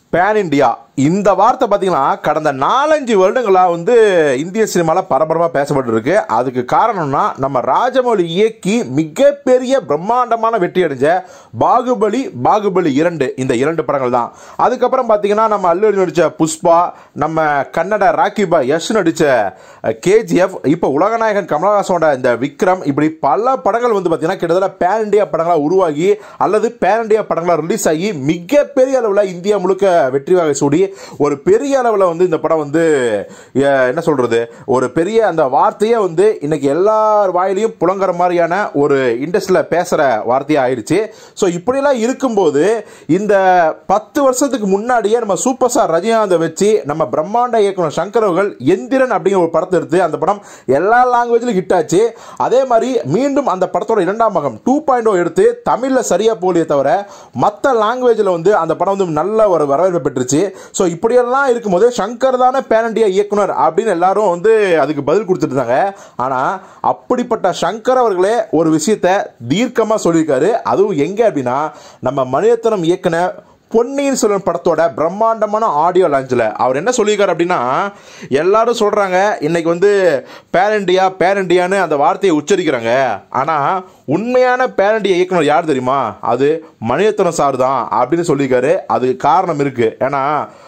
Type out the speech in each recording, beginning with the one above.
pan India இந்த வார்த்தை பார்த்தீங்கன்னா கடந்த நாலஞ்சு வருடங்களாக வந்து இந்திய சினிமாவில் பரபரப்பாக பேசப்பட்டு இருக்கு அதுக்கு காரணம்னா நம்ம ராஜமௌழி இயக்கி மிகப்பெரிய பிரம்மாண்டமான வெற்றி அடைஞ்ச பாகுபலி பாகுபலி இரண்டு இந்த இரண்டு படங்கள் தான் அதுக்கப்புறம் பார்த்தீங்கன்னா நம்ம அல்லு அர்ஜுன் நடித்த புஷ்பா நம்ம கன்னட ராக்கிபா யஷ் நடித்த கேஜிஎஃப் இப்போ உலகநாயகன் கமலஹாசனோட இந்த விக்ரம் இப்படி பல படங்கள் வந்து பார்த்தீங்கன்னா கிட்டத்தட்ட பேன் இண்டியா படங்களாக உருவாகி அல்லது பேன் இண்டியா படங்களாக ரிலீஸ் ஆகி மிகப்பெரிய அளவில் இந்தியா முழுக்க வெற்றி வாகை சூடி ஒரு பெரிய அளவில் வந்து இந்த படம் வந்து அஹ், என்ன சொல்றது ஒரு பெரிய அந்த வார்த்தையே வந்து இன்னைக்கு எல்லார் வாயிலையும் புலங்குற மாதிரியான ஒரு இண்டஸ்ட்ரியில் பேசுகிற வார்த்தையாக ஆயிடுச்சு ஸோ இப்படியெல்லாம் இருக்கும்போது இந்த பத்து வருஷத்துக்கு முன்னாடியே நம்ம சூப்பர் ஸ்டார் ரஜினிகாந்தை வச்சு நம்ம பிரம்மாண்ட இயக்குனர் சங்கர் அவர்கள் எந்திரன் அப்படிங்கிற ஒரு படத்தை எடுத்து அந்த படம் எல்லா லாங்குவேஜ்லையும் ஹிட் ஆச்சு அதே மாதிரி மீண்டும் அந்த படத்தோட இரண்டாம் பாகம் டூ பாயிண்ட் எடுத்து தமிழில் சரியா போலியே தவிர மற்ற லாங்குவேஜில் வந்து அந்த படம் வந்து நல்ல ஒரு வரவேற்பு பெற்றுச்சு ஸோ இப்படியெல்லாம் இருக்கும்போது சங்கர் தானே பேரண்டியா இயக்குனர் அப்படின்னு எல்லாரும் வந்து அதுக்கு பதில் கொடுத்துட்டு இருந்தாங்க ஆனால் அப்படிப்பட்ட சங்கர் அவர்களே ஒரு விஷயத்தை தீர்க்கமாக சொல்லியிருக்காரு அதுவும் எங்கே அப்படின்னா நம்ம மணிரத்னம் இயக்குன பொன்னியின் செல்வன் படத்தோட பிரம்மாண்டமான ஆடியோ லான்ச்சில் அவர் என்ன சொல்லியிருக்காரு அப்படின்னா எல்லாரும் சொல்கிறாங்க இன்னைக்கு வந்து பேரண்டியா பேரண்டியான்னு அந்த வார்த்தையை உச்சரிக்கிறாங்க ஆனால் உண்மையான பேரண்டிய இயக்குனர் யார் தெரியுமா அது மணிரத்னம் சார் தான் அப்படின்னு சொல்லியிருக்காரு அதுக்கு காரணம் இருக்குது ஏன்னா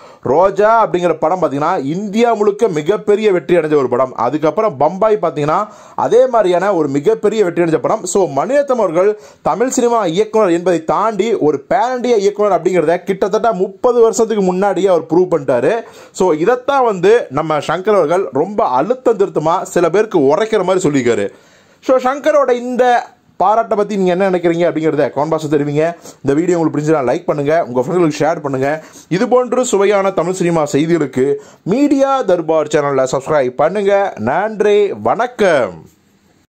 ரோஜா அப்படிங்கிற படம் பார்த்தீங்கன்னா இந்தியா முழுக்க மிகப்பெரிய வெற்றி அடைஞ்ச ஒரு படம் அதுக்கப்புறம் பம்பாய் பார்த்தீங்கன்னா அதே மாதிரியான ஒரு மிகப்பெரிய வெற்றி அடைஞ்ச படம் ஸோ மணிரத்னம் அவர்கள் தமிழ் சினிமா இயக்குனர் என்பதை தாண்டி ஒரு பேரண்டிய இயக்குனர் அப்படிங்கிறத கிட்டத்தட்ட முப்பது வருஷத்துக்கு முன்னாடியே அவர் ப்ரூவ் பண்ணிட்டாரு ஸோ இதைத்தான் வந்து நம்ம சங்கர் அவர்கள் ரொம்ப அழுத்தம் திருத்தமாக சில பேருக்கு உரைக்கிற மாதிரி சொல்லியிருக்காரு ஸோ சங்கரோட இந்த பாராட்டை பற்றி நீங்கள் என்ன நினைக்கிறீங்க அப்படிங்கிறத கமெண்ட் பாக்ஸ் தெரிவிங்க இந்த வீடியோ உங்களுக்கு பிடிச்சா லைக் பண்ணுங்கள் உங்கள் ஃப்ரெண்ட்களுக்கு ஷேர் பண்ணுங்கள் இது போன்று சுவையான தமிழ் சினிமா செய்திகளுக்கு மீடியா தர்பார் சேனலில் சப்ஸ்கிரைப் பண்ணுங்கள் நன்றி வணக்கம்